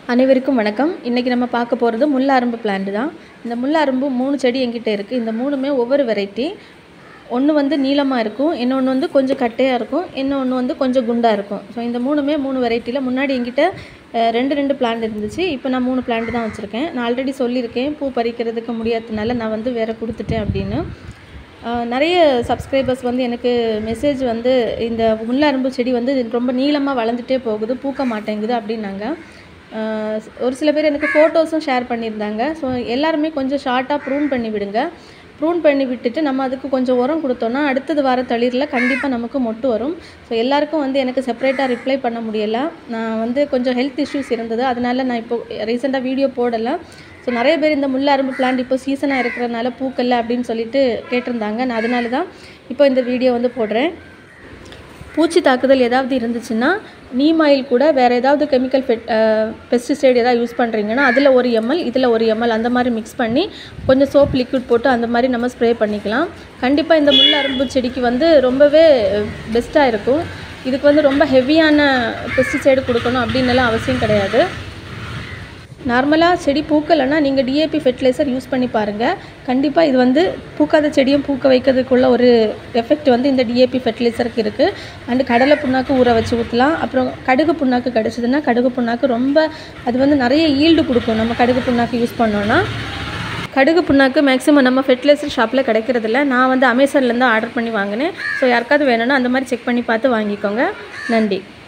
அனைவருக்கும் வணக்கம் இன்றைக்கி நம்ம பார்க்க போகிறது முள்ளரும்பு பிளான்ட் தான் இந்த முள்ளரும்பு மூணு செடி என்கிட்ட இருக்குது இந்த மூணுமே ஒவ்வொரு வெரைட்டி ஒன்று வந்து நீளமாக இருக்கும் இன்னொன்று வந்து கொஞ்சம் கட்டையாக இருக்கும் இன்னொன்று வந்து கொஞ்சம் குண்டாக இருக்கும் ஸோ இந்த மூணுமே மூணு வெரைட்டியில் முன்னாடி என்கிட்ட அஹ், ரெண்டு ரெண்டு பிளான்ட் இருந்துச்சு இப்போ நான் மூணு பிளான்ட் தான் வச்சுருக்கேன் நான் ஆல்ரெடி சொல்லியிருக்கேன் பூ பறிக்கிறதுக்கு முடியாததுனால நான் வந்து வேறு கொடுத்துட்டேன் அப்படின்னு ஆஹ் நிறைய சப்ஸ்கிரைபர்ஸ் வந்து எனக்கு மெசேஜ் வந்து இந்த முள்ளரும்பு செடி வந்து ரொம்ப நீளமாக வளர்ந்துட்டே போகுது பூக்க மாட்டேங்குது அப்படின்னாங்க ஆஹ் ஒரு சில பேர் எனக்கு ஃபோட்டோஸும் ஷேர் பண்ணியிருந்தாங்க ஸோ எல்லாருமே கொஞ்சம் ஷார்ட்டாக ப்ரூன் பண்ணி விடுங்க ப்ரூன் பண்ணி விட்டுட்டு நம்ம அதுக்கு கொஞ்சம் உரம் கொடுத்தோன்னா அடுத்தது வர தளிரில் கண்டிப்பாக நமக்கு மொட்டு வரும் ஸோ எல்லாருக்கும் வந்து எனக்கு செப்பரேட்டாக ரிப்ளை பண்ண முடியலை நான் வந்து கொஞ்சம் ஹெல்த் இஷ்யூஸ் இருந்தது அதனால நான் இப்போ ரீசெண்டாக வீடியோ போடலை ஸோ நிறைய பேர் இந்த முல்லை அரும்பு பிளான்ட் இப்போ சீசனாக இருக்கிறனால பூக்கல்ல அப்படின்னு சொல்லிட்டு கேட்டிருந்தாங்க நான் அதனால தான் இப்போ இந்த வீடியோ வந்து போடுறேன் பூச்சி தாக்குதல் ஏதாவது இருந்துச்சுன்னா நீம் ஆயில் கூட வேறு ஏதாவது கெமிக்கல் பெட் பெஸ்டிசைடு ஏதாவது யூஸ் பண்ணுறீங்கன்னா அதில் ஒரு எம்எல் இதில் ஒரு எம்எல் அந்த மாதிரி மிக்ஸ் பண்ணி கொஞ்சம் சோப் லிக்விட் போட்டு அந்த மாதிரி நம்ம ஸ்ப்ரே பண்ணிக்கலாம் கண்டிப்பாக இந்த முள் அரும்பு செடிக்கு வந்து ரொம்பவே பெஸ்ட்டாக இருக்கும் இதுக்கு வந்து ரொம்ப ஹெவியான பெஸ்டிசைடு கொடுக்கணும் அப்படின்னு எல்லாம் அவசியம் கிடையாது நார்மலாக செடி பூக்கலைன்னா நீங்கள் டிஏபி ஃபெர்டிலைசர் யூஸ் பண்ணி பாருங்கள் கண்டிப்பாக இது வந்து பூக்காத செடியும் பூக்க வைக்கிறதுக்குள்ள ஒரு எஃபெக்ட் வந்து இந்த டிஏபி ஃபெர்டிலைசருக்கு இருக்குது அண்டு கடலை புண்ணாக்கு ஊற வச்சு ஊற்றலாம் அப்புறம் கடுகு புண்ணாக்கு கிடச்சிதுன்னா கடுகு புண்ணாக்கு ரொம்ப அது வந்து நிறைய ஈல்டு கொடுக்கும் நம்ம கடுகு புண்ணாக்கு யூஸ் பண்ணோன்னா கடுகு புண்ணாக்கு மேக்ஸிமம் நம்ம ஃபெர்டிலைசர் ஷாப்பில் கிடைக்கிறதில்ல நான் வந்து அமேசான்லேருந்து ஆர்டர் பண்ணி வாங்கினேன் ஸோ யாருக்காவது வேணும்னா அந்த மாதிரி செக் பண்ணி பார்த்து வாங்கிக்கோங்க நன்றி